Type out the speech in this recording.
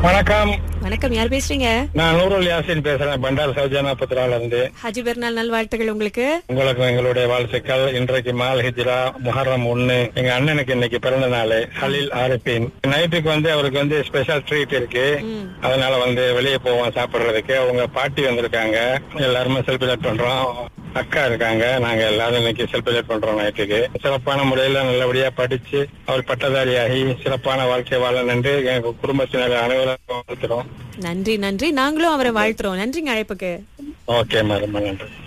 வணக்கம் வணக்கம் யார் பேசுறீங்க நான் நூருல் யாசின் பேசுறேன் பண்டார் சௌஜானா பத்ரால இருந்து ஹஜி பெருநாள் நல்வாழ்த்துகள் உங்களுக்கு உங்களுக்கு எங்களுடைய வாழ்த்துக்கள் இன்றைக்கு மால் ஹிஜ்ரா முஹர்ரம் ஒண்ணு எங்க அண்ணனுக்கு இன்னைக்கு பிறந்த நாள் ஹலில் ஆரிஃபின் நைட்டுக்கு வந்து அவருக்கு வந்து ஸ்பெஷல் ட்ரீட் இருக்கு அதனால வந்து வெளியே போவோம் சாப்பிடுறதுக்கு அவங்க பாட்டி வந்திருக்காங்க எல்லாருமே செலிப்ரேட் பண்றோம் அக்கா இருக்காங்க நாங்க எல்லாரும் இன்னைக்கு செலிப்ரேட் பண்றோம் நைட்டுக்கு சிறப்பான முறையில நல்லபடியா படிச்சு அவர் பட்டதாரியாகி சிறப்பான வாழ்க்கை வாழ என்று எங்க குடும்பத்தினர் அனைவரும் வாழ்த்துறோம் நன்றி நன்றி நாங்களும் அவரை வாழ்த்துறோம் நன்றிங்க அழைப்புக்கு ஓகே மேடம் நன்றி